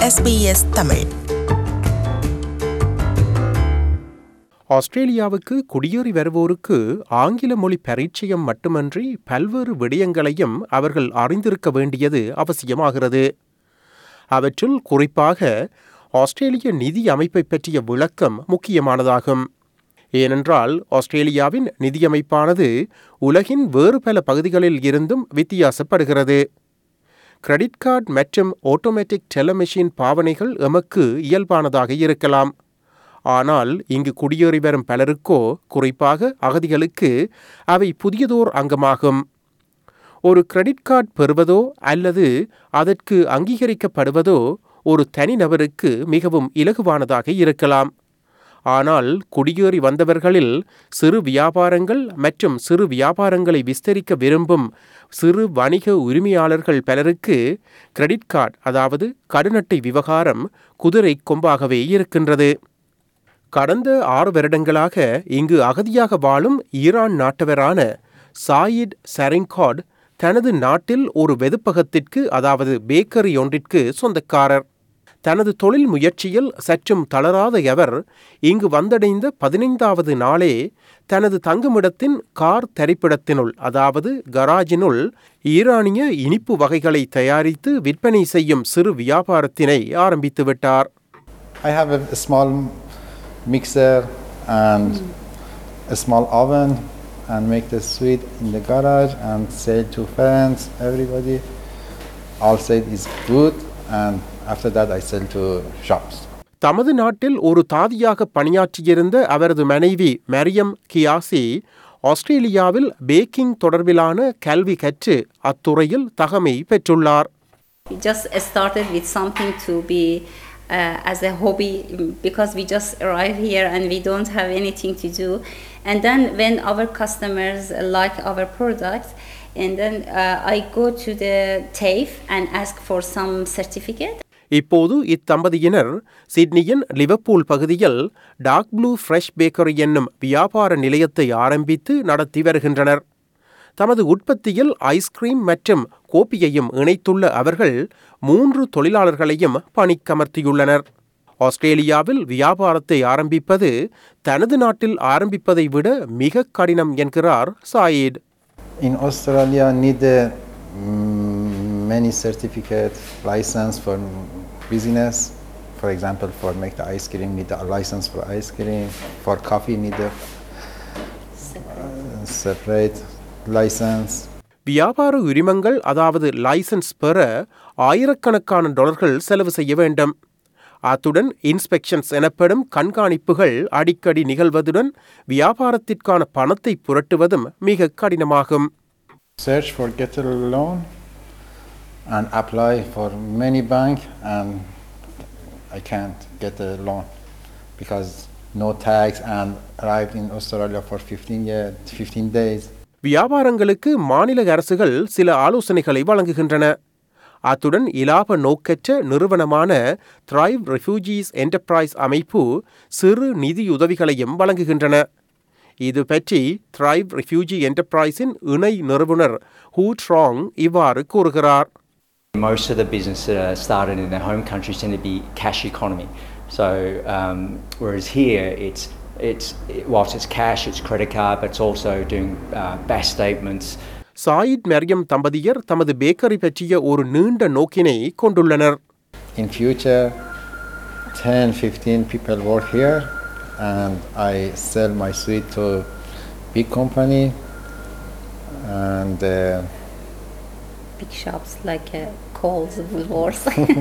SBS Tamil ஆஸ்திரேலியாவுக்கு குடியேறி வருவோருக்கு ஆங்கில மொழி பரிச்சயம் மட்டுமன்றி பல்வேறு விடயங்களையும் அவர்கள் அறிந்திருக்க வேண்டியது அவசியமாகிறது அவற்றுள் குறிப்பாக ஆஸ்திரேலிய நிதி அமைப்பை பற்றிய விளக்கம் முக்கியமானதாகும் ஏனென்றால் ஆஸ்திரேலியாவின் நிதியமைப்பானது உலகின் வேறு பல பகுதிகளில் இருந்தும் வித்தியாசப்படுகிறது கிரெடிட் கார்டு மற்றும் ஆட்டோமேட்டிக் டெலமெஷின் பாவனைகள் எமக்கு இயல்பானதாக இருக்கலாம் ஆனால் இங்கு குடியேறி வரும் பலருக்கோ குறிப்பாக அகதிகளுக்கு அவை புதியதோர் அங்கமாகும் ஒரு கிரெடிட் கார்டு பெறுவதோ அல்லது அதற்கு அங்கீகரிக்கப்படுவதோ ஒரு தனிநபருக்கு மிகவும் இலகுவானதாக இருக்கலாம் ஆனால் குடியேறி வந்தவர்களில் சிறு வியாபாரங்கள் மற்றும் சிறு வியாபாரங்களை விஸ்தரிக்க விரும்பும் சிறு வணிக உரிமையாளர்கள் பலருக்கு கிரெடிட் கார்டு அதாவது கடுநட்டை விவகாரம் குதிரை கொம்பாகவே இருக்கின்றது கடந்த ஆறு வருடங்களாக இங்கு அகதியாக வாழும் ஈரான் நாட்டவரான சாயிட் சரிங்காட் தனது நாட்டில் ஒரு வெதுப்பகத்திற்கு அதாவது பேக்கரி ஒன்றிற்கு சொந்தக்காரர் தனது தொழில் முயற்சியில் சற்றும் தளராத அவர் இங்கு வந்தடைந்த பதினைந்தாவது நாளே தனது தங்குமிடத்தின் கார் தரிப்பிடத்தினுள் அதாவது கராஜினுள் ஈரானிய இனிப்பு வகைகளை தயாரித்து விற்பனை செய்யும் சிறு வியாபாரத்தினை ஆரம்பித்து விட்டார் I have a, a small mixer and a small oven and make the sweet in the garage and sell to friends, everybody. All said is good and after that I sell to shops. தமது நாட்டில் ஒரு தாதியாக பணியாற்றியிருந்த அவரது மனைவி மரியம் கியாசி ஆஸ்திரேலியாவில் packing தொடர்பிலான கல்வி கற்று அத்துறையில் தகமை பெற்றுள்ளார் We just started with something to be uh, as a hobby mm, because we just arrived here and we don't have anything to do. And then when our customers like our products, and then uh, I go to the TAFE and ask for some certificate. இப்போது இத்தம்பதியினர் சிட்னியின் Liverpool பகுதியில் dark blue fresh bakery என்னும் வியாபார நிலையத்தை ஆரம்பித்து நடத்தி வருகின்றனர் தமது உற்பத்தியில் ஐஸ்கிரீம் மற்றும் கோப்பியையும் இணைத்துள்ள அவர்கள் மூன்று தொழிலாளர்களையும் பணிக்கமர்த்தியுள்ளனர் ஆஸ்திரேலியாவில் வியாபாரத்தை ஆரம்பிப்பது தனது நாட்டில் ஆரம்பிப்பதை விட மிக கடினம் என்கிறார் சாயிட் In Australia need a, mm, many certificate license for business. For example, for make the ice cream need a license for ice cream. For coffee need a uh, separate license. வியாபார உரிமங்கள் அதாவது லைசன்ஸ் பெற ஆயிரக்கணக்கான டாலர்கள் செலவு செய்ய வேண்டும் அத்துடன் இன்ஸ்பெக்ஷன்ஸ் எனப்படும் கண்காணிப்புகள் அடிக்கடி நிகழ்வதுடன் வியாபாரத்திற்கான பணத்தை புரட்டுவதும் மிக கடினமாகும் Search for get a loan and apply for many bank and I can't get a loan because no tax and arrived in Australia for 15 year, 15 days. வியாபாரங்களுக்கு மாநில அரசுகள் சில ஆலோசனைகளை வழங்குகின்றன அத்துடன் இலாப நோக்கற்ற நிறுவனமான த்ரைவ் ரெஃப்யூஜீஸ் என்டர்பிரைஸ் அமைப்பு சிறு நிதியுதவிகளையும் வழங்குகின்றன இது பற்றி த்ரைவ் ரெஃப்யூஜி என்டர்பிரைஸின் இணை நிறுவனர் ஹூ ட்ராங் இவ்வாறு கூறுகிறார் Most of the business that are started in their home countries tend to be cash economy. So um, whereas here it's it's whilst it's cash, it's credit card, but it's also doing uh, BAS statements. சாயிட் Mariam தம்பதியர் தமது bakery பற்றிய ஒரு நீண்ட நோக்கினை கொண்டுள்ளனர் In future, 10, 15 people work here and I sell my sweet to big company and uh, Big shops like uh, Coles, Woolworths.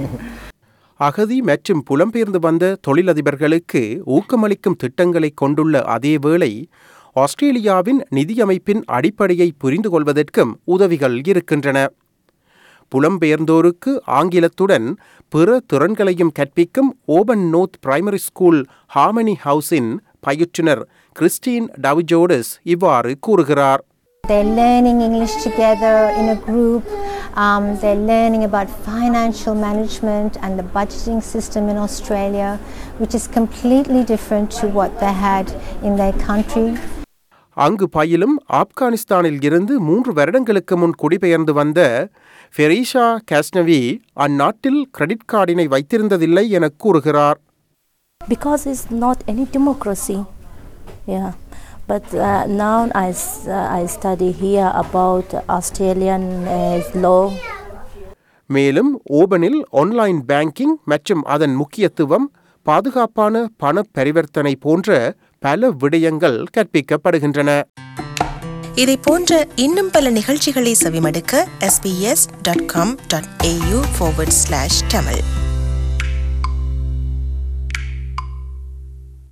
அகதி மற்றும் புலம்பெயர்ந்து வந்த தொழிலதிபர்களுக்கு ஊக்கமளிக்கும் திட்டங்களை கொண்டுள்ள அதேவேளை ஆஸ்திரேலியாவின் நிதியமைப்பின் அடிப்படையை புரிந்து கொள்வதற்கும் உதவிகள் இருக்கின்றன புலம்பெயர்ந்தோருக்கு ஆங்கிலத்துடன் பிற திறன்களையும் கற்பிக்கும் open north primary school harmony ஹவுஸின் பயிற்றுனர் கிறிஸ்டின் டவுஜோடஸ் இவ்வாறு கூறுகிறார் They're learning English together in a group. Um, they're learning about financial management and the budgeting system in Australia, which is completely different to what they had in their country. அங்கு பயிலும் ஆப்கானிஸ்தானில் இருந்து மூன்று வருடங்களுக்கு முன் குடிபெயர்ந்து வந்த ஃபெரீஷா காஸ்னவி அந்நாட்டில் கிரெடிட் கார்டினை வைத்திருந்ததில்லை என கூறுகிறார் because it's not any democracy. Yeah, but uh, now I, s- uh, I study here about Australian uh, law. மேலும் ஓபனில் ஆன்லைன் பேங்கிங் மற்றும் அதன் முக்கியத்துவம் பாதுகாப்பான பண பரிவர்த்தனை போன்ற பல விடயங்கள் கற்பிக்கப்படுகின்றன இதை போன்ற இன்னும் பல நிகழ்ச்சிகளை செவிமடுக்க sbs.com.au forward slash tamil